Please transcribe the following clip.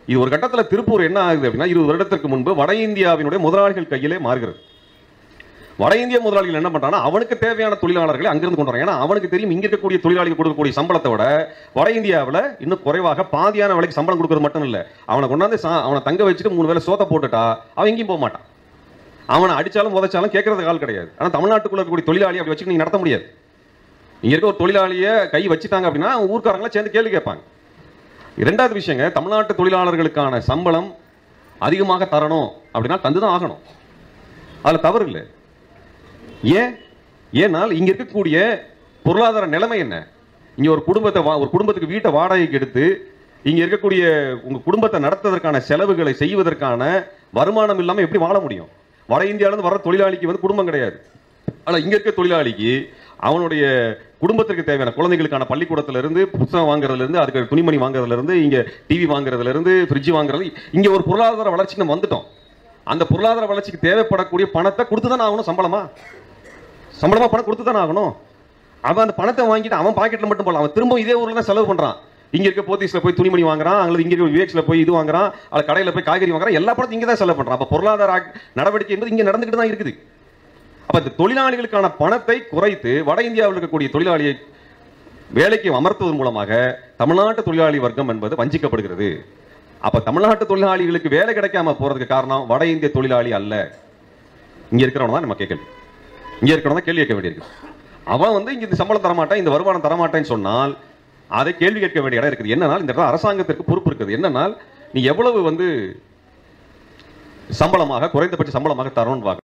இது ஒரு கட்டத்துல திருப்பூர் என்ன ஆகுது அப்படின்னா இருபது வருடத்திற்கு முன்பு வட இந்தியாவினுடைய முதலாளிகள் கையிலே மாறுகிறது வட இந்திய முதலாளிகள் என்ன பண்றாங்கன்னா அவனுக்கு தேவையான தொழிலாளர்களை அங்கிருந்து கொண்டு வரான் ஏன்னா அவனுக்கு தெரியும் இங்க இருக்கக்கூடிய தொழிலாளிகள் கொடுக்கக்கூடிய சம்பளத்தை விட வட இந்தியாவில் இன்னும் குறைவாக பாதியான விலைக்கு சம்பளம் கொடுக்கறது மட்டும் இல்ல அவனை கொண்டாந்து சா- அவனை தங்க வச்சுட்டு மூணு வேளை சோத்தை போட்டுட்டா அவன் எங்கேயும் போக மாட்டான் அவனை அடிச்சாலும் உதைச்சாலும் கேட்கறதுக்கு ஆள் கிடையாது ஆனா தமிழ்நாட்டுக்குள்ள இருக்கக்கூடிய தொழிலாளி அப்படி வச்சுட்டு நீங்க நடத்த முடியாது இங்க இருக்க ஒரு தொழிலாளியை கை வச்சுட்டாங்க அப்படின்னா அவங்க ஊர்க்காரங்களாம் சேர்ந்து கேள்வி கேட்பாங்க இரண்டாவது விஷயங்க தமிழ்நாட்டு தொழிலாளர்களுக்கான சம்பளம் அதிகமாக தரணும் அப்படின்னா தந்துதான் ஆகணும் அதுல தவறு இல்லை ஏன் ஏனால் இங்க இருக்கக்கூடிய பொருளாதார நிலைமை என்ன இங்க ஒரு குடும்பத்தை வா- ஒரு குடும்பத்துக்கு வீட்டை வாடகைக்கு எடுத்து இங்க இருக்கக்கூடிய உங்க குடும்பத்தை நடத்துவதற்கான செலவுகளை செய்வதற்கான வருமானம் இல்லாம எப்படி வாழ முடியும் வட இந்தியால இருந்து வர தொழிலாளிக்கு வந்து குடும்பம் கிடையாது ஆனா இங்க இருக்க தொழிலாளிக்கு அவனுடைய குடும்பத்திற்கு தேவையான குழந்தைகளுக்கான பள்ளிக்கூடத்துல இருந்து புத்தகம் வாங்குறதுல இருந்து அதுக்கு துணிமணி வாங்குறதுல இருந்து இங்க டிவி வாங்குறதுல இருந்து ஃப்ரிட்ஜ் வாங்குறது இங்க ஒரு பொருளாதார வளர்ச்சிக்கு நம்ம வந்துட்டோம் அந்த பொருளாதார வளர்ச்சிக்கு தேவைப்படக்கூடிய பணத்தை கொடுத்து தானே ஆகணும் சம்பளமா சம்பளமா பணம் கொடுத்து தானே ஆகணும் அவன் அந்த பணத்தை வாங்கிட்டு அவன் பாக்கெட்ல மட்டும் போடலாம் அவன் திரும்ப இதே ஊர்ல தான் செலவு பண்றான் இங்க இருக்க போத்தீஸ்ல போய் துணிமணி வாங்குறான் அல்லது இங்க இருக்க விவேக்ஸ்ல போய் இது வாங்குறான் அல்லது கடையில போய் காய்கறி வாங்குறான் எல்லா பணத்தையும் இங்க தான் செலவு பண்றான் அப்ப பொருளாதார ஆக்- நடவடிக்கை என்பது இங்க நடந்துகிட்டு தான் இருக்குது அப்ப இந்த தொழிலாளிகளுக்கான பணத்தை குறைத்து வட இந்தியாவில் இருக்கக்கூடிய தொழிலாளியை வேலைக்கு அமர்த்துவதன் மூலமாக தமிழ்நாட்டு தொழிலாளி வர்க்கம் என்பது வஞ்சிக்கப்படுகிறது அப்ப தமிழ்நாட்டு தொழிலாளிகளுக்கு வேலை கிடைக்காம போறதுக்கு காரணம் வட இந்திய தொழிலாளி அல்ல இங்க இருக்கிறவன தான் நம்ம கேட்கணும் இங்க இருக்கிறவன் தான் கேள்வி கேட்க வேண்டியிருக்கு அவன் வந்து இங்க இந்த சம்பளம் தரமாட்டான் இந்த வருமானம் தரமாட்டேன்னு சொன்னால் அதை கேள்வி கேட்க வேண்டிய இடம் இருக்குது என்னன்னா இந்த இடத்துல அரசாங்கத்திற்கு பொறுப்பு இருக்குது என்னன்னா நீ எவ்வளவு வந்து சம்பளமாக குறைந்தபட்ச சம்பளமாக தரணும்னு பார்க்கணும்